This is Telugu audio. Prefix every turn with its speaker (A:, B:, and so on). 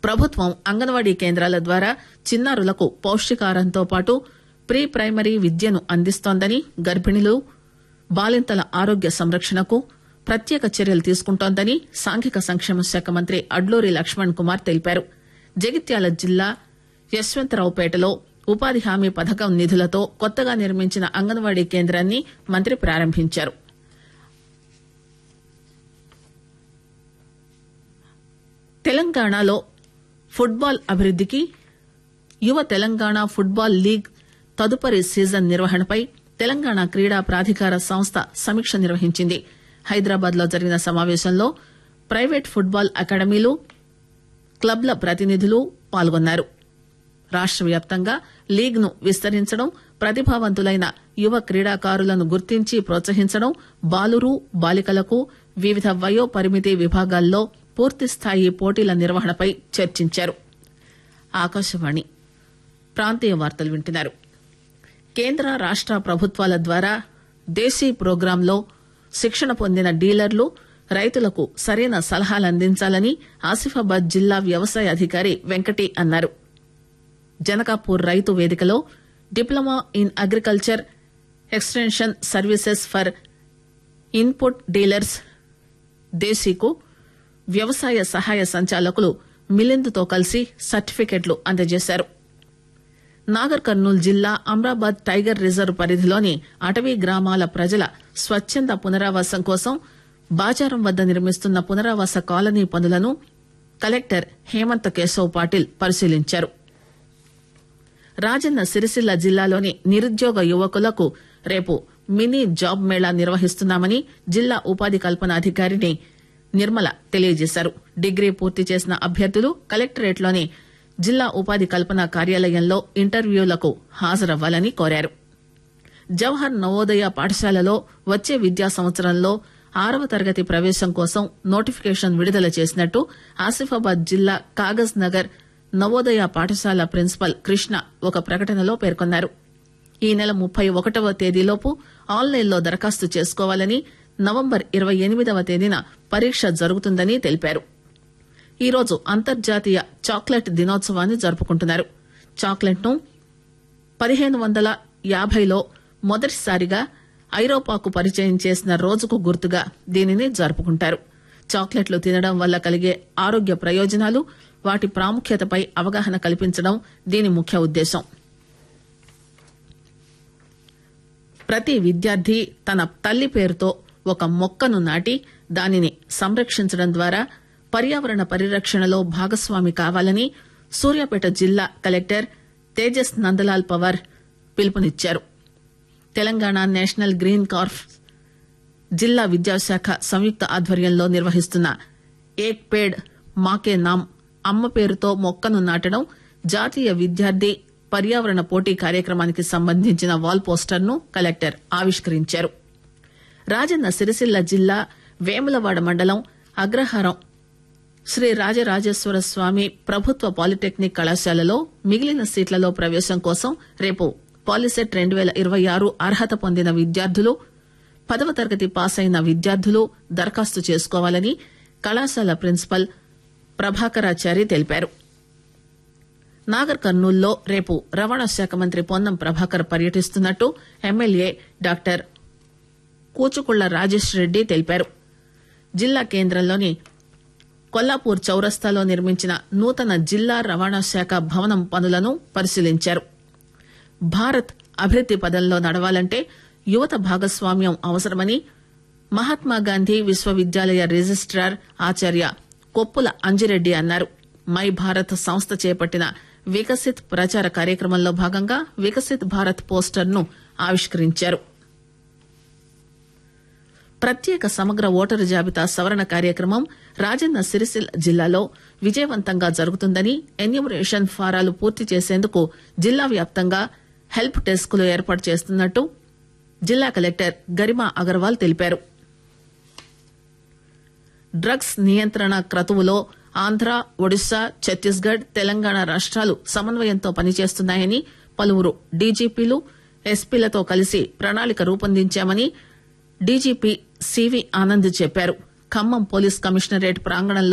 A: ప్రభుత్వం అంగన్వాడీ కేంద్రాల ద్వారా చిన్నారులకు పౌష్టికాహారంతో పాటు ప్రీ ప్రైమరీ విద్యను అందిస్తోందని గర్భిణులు బాలింతల ఆరోగ్య సంరక్షణకు ప్రత్యేక చర్యలు తీసుకుంటోందని సాంఘిక సంక్షేమ శాఖ మంత్రి అడ్లూరి లక్ష్మణ్ కుమార్ తెలిపారు జగిత్యాల జిల్లా యశ్వంతరావుపేటలో ఉపాధి హామీ పథకం నిధులతో కొత్తగా నిర్మించిన అంగన్వాడీ కేంద్రాన్ని మంత్రి ప్రారంభించారు తెలంగాణలో ఫుట్బాల్ అభివృద్దికి యువ తెలంగాణ ఫుట్బాల్ లీగ్ తదుపరి సీజన్ నిర్వహణపై తెలంగాణ క్రీడా ప్రాధికార సంస్థ సమీక్ష నిర్వహించింది హైదరాబాద్ లో జరిగిన సమావేశంలో ప్రైవేట్ ఫుట్బాల్ అకాడమీలు క్లబ్ల ప్రతినిధులు పాల్గొన్నారు రాష్ట వ్యాప్తంగా లీగ్ ను విస్తరించడం ప్రతిభావంతులైన యువ క్రీడాకారులను గుర్తించి ప్రోత్సహించడం బాలురు బాలికలకు వివిధ వయో పరిమితి విభాగాల్లో పూర్తిస్థాయి పోటీల నిర్వహణపై చర్చించారు ఆకాశవాణి ప్రాంతీయ వార్తలు వింటున్నారు కేంద్ర రాష్ట ప్రభుత్వాల ద్వారా దేశీ ప్రోగ్రాంలో శిక్షణ పొందిన డీలర్లు రైతులకు సరైన సలహాలు అందించాలని ఆసిఫాబాద్ జిల్లా వ్యవసాయ అధికారి వెంకటి అన్నారు జనకాపూర్ రైతు వేదికలో diploma in agriculture extension services for input dealers దేశీకు వ్యవసాయ సహాయ సంచాలకులు మిలింద్తో కలిసి సర్టిఫికెట్లు అందజేశారు నాగర్ కర్నూలు జిల్లా అమ్రాబాద్ టైగర్ రిజర్వ్ పరిధిలోని అటవీ గ్రామాల ప్రజల స్వచ్చంద పునరావాసం కోసం బాచారం వద్ద నిర్మిస్తున్న పునరావాస కాలనీ పనులను కలెక్టర్ హేమంత్ కేశవ్ పాటిల్ పరిశీలించారు రాజన్న సిరిసిల్ల జిల్లాలోని నిరుద్యోగ యువకులకు రేపు మినీ జాబ్ మేళా నిర్వహిస్తున్నామని జిల్లా ఉపాధి కల్పన అధికారిని నిర్మల తెలియజేశారు డిగ్రీ పూర్తి చేసిన అభ్యర్థులు కలెక్టరేట్లోని జిల్లా ఉపాధి కల్పన కార్యాలయంలో ఇంటర్వ్యూలకు హాజరవ్వాలని కోరారు జవహర్ నవోదయ పాఠశాలలో వచ్చే విద్యా సంవత్సరంలో ఆరవ తరగతి ప్రవేశం కోసం నోటిఫికేషన్ విడుదల చేసినట్టు ఆసిఫాబాద్ జిల్లా కాగజ్ నగర్ నవోదయ పాఠశాల ప్రిన్సిపల్ కృష్ణ ఒక ప్రకటనలో పేర్కొన్నారు ఈ నెల ముప్పై ఒకటవ తేదీలోపు ఆన్లైన్లో దరఖాస్తు చేసుకోవాలని నవంబర్ ఇరవై ఎనిమిదవ తేదీన పరీక్ష జరుగుతుందని తెలిపారు ఈరోజు అంతర్జాతీయ చాక్లెట్ దినోత్సవాన్ని జరుపుకుంటున్నారు చాక్లెట్ ను పదిహేను వందల యాభైలో మొదటిసారిగా ఐరోపాకు పరిచయం చేసిన రోజుకు గుర్తుగా దీనిని జరుపుకుంటారు చాక్లెట్లు తినడం వల్ల కలిగే ఆరోగ్య ప్రయోజనాలు వాటి ప్రాముఖ్యతపై అవగాహన కల్పించడం దీని ముఖ్య ఉద్దేశం ప్రతి విద్యార్థి తన తల్లి పేరుతో ఒక మొక్కను నాటి దానిని సంరక్షించడం ద్వారా పర్యావరణ పరిరక్షణలో భాగస్వామి కావాలని సూర్యాపేట జిల్లా కలెక్టర్ తేజస్ నందలాల్ పవార్ పిలుపునిచ్చారు తెలంగాణ నేషనల్ గ్రీన్ కార్ప్ జిల్లా విద్యాశాఖ సంయుక్త ఆధ్వర్యంలో నిర్వహిస్తున్న ఏక్ పేడ్ మాకే నామ్ అమ్మ పేరుతో మొక్కను నాటడం జాతీయ విద్యార్థి పర్యావరణ పోటీ కార్యక్రమానికి సంబంధించిన వాల్ పోస్టర్ ను కలెక్టర్ ఆవిష్కరించారు రాజన్న సిరిసిల్ల జిల్లా వేములవాడ మండలం అగ్రహారం శ్రీ రాజరాజేశ్వర స్వామి ప్రభుత్వ పాలిటెక్నిక్ కళాశాలలో మిగిలిన సీట్లలో ప్రవేశం కోసం రేపు పాలిసెట్ రెండు పేల ఇరవై ఆరు అర్హత పొందిన విద్యార్థులు పదవ తరగతి పాస్ అయిన విద్యార్థులు దరఖాస్తు చేసుకోవాలని కళాశాల ప్రిన్సిపల్ ప్రభాకరాచారి తెలిపారు నాగర్ కర్నూల్లో రేపు రవాణా శాఖ మంత్రి పొన్నం ప్రభాకర్ పర్యటిస్తున్నట్టు ఎమ్మెల్యే డాక్టర్ కూచుకుళ్ల రాజేష్ రెడ్డి తెలిపారు జిల్లా కేంద్రంలోని కొల్లాపూర్ చౌరస్తాలో నిర్మించిన నూతన జిల్లా రవాణా శాఖ భవనం పనులను పరిశీలించారు భారత్ అభివృద్ది పదంలో నడవాలంటే యువత భాగస్వామ్యం అవసరమని మహాత్మాగాంధీ విశ్వవిద్యాలయ రిజిస్ట్రార్ ఆచార్య కొప్పుల అంజిరెడ్డి అన్నారు మై భారత్ సంస్థ చేపట్టిన వికసిత్ ప్రచార కార్యక్రమంలో భాగంగా వికసిత్ భారత్ పోస్టర్ ను ఆవిష్కరించారు ప్రత్యేక సమగ్ర ఓటరు జాబితా సవరణ కార్యక్రమం రాజన్న సిరిసిల్ల జిల్లాలో విజయవంతంగా జరుగుతుందని ఎన్యూమరేషన్ ఫారాలు పూర్తి చేసేందుకు జిల్లా వ్యాప్తంగా హెల్ప్ డెస్కులు ఏర్పాటు చేస్తున్నట్టు జిల్లా కలెక్టర్ గరిమా అగర్వాల్ తెలిపారు డ్రగ్స్ నియంత్రణ క్రతువులో ఆంధ్ర ఒడిశా ఛత్తీస్గఢ్ తెలంగాణ రాష్ట్రాలు సమన్వయంతో పనిచేస్తున్నాయని పలువురు డీజీపీలు ఎస్పీలతో కలిసి ప్రణాళిక రూపొందించామని డీజీపీ సివి ఆనంద్ చెప్పారు ఖమ్మం పోలీస్ కమిషనరేట్ ప్రాంగణంలో